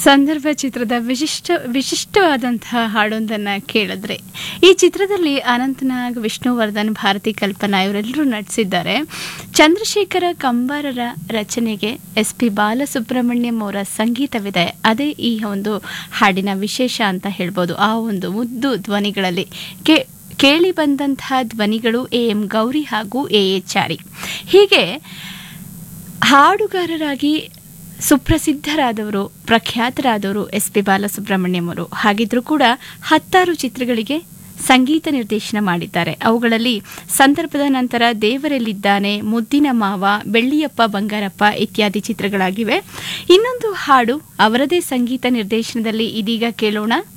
ಸಂದರ್ಭ ಚಿತ್ರದ ವಿಶಿಷ್ಟ ವಿಶಿಷ್ಟವಾದಂತಹ ಹಾಡೊಂದನ್ನು ಕೇಳಿದ್ರೆ ಈ ಚಿತ್ರದಲ್ಲಿ ಅನಂತನಾಗ್ ವಿಷ್ಣುವರ್ಧನ್ ಭಾರತಿ ಕಲ್ಪನಾ ಇವರೆಲ್ಲರೂ ನಟಿಸಿದ್ದಾರೆ ಚಂದ್ರಶೇಖರ ಕಂಬಾರರ ರಚನೆಗೆ ಎಸ್ ಪಿ ಬಾಲಸುಬ್ರಹ್ಮಣ್ಯಂ ಅವರ ಸಂಗೀತವಿದೆ ಅದೇ ಈ ಒಂದು ಹಾಡಿನ ವಿಶೇಷ ಅಂತ ಹೇಳ್ಬೋದು ಆ ಒಂದು ಮುದ್ದು ಧ್ವನಿಗಳಲ್ಲಿ ಕೇ ಕೇಳಿ ಬಂದಂತಹ ಧ್ವನಿಗಳು ಎ ಎಂ ಗೌರಿ ಹಾಗೂ ಎ ಎ ಚಾರಿ ಹೀಗೆ ಹಾಡುಗಾರರಾಗಿ ಸುಪ್ರಸಿದ್ಧರಾದವರು ಪ್ರಖ್ಯಾತರಾದವರು ಎಸ್ ಪಿ ಬಾಲಸುಬ್ರಹ್ಮಣ್ಯಂ ಅವರು ಹಾಗಿದ್ರೂ ಕೂಡ ಹತ್ತಾರು ಚಿತ್ರಗಳಿಗೆ ಸಂಗೀತ ನಿರ್ದೇಶನ ಮಾಡಿದ್ದಾರೆ ಅವುಗಳಲ್ಲಿ ಸಂದರ್ಭದ ನಂತರ ದೇವರಲ್ಲಿದ್ದಾನೆ ಮುದ್ದಿನ ಮಾವ ಬೆಳ್ಳಿಯಪ್ಪ ಬಂಗಾರಪ್ಪ ಇತ್ಯಾದಿ ಚಿತ್ರಗಳಾಗಿವೆ ಇನ್ನೊಂದು ಹಾಡು ಅವರದೇ ಸಂಗೀತ ನಿರ್ದೇಶನದಲ್ಲಿ ಇದೀಗ ಕೇಳೋಣ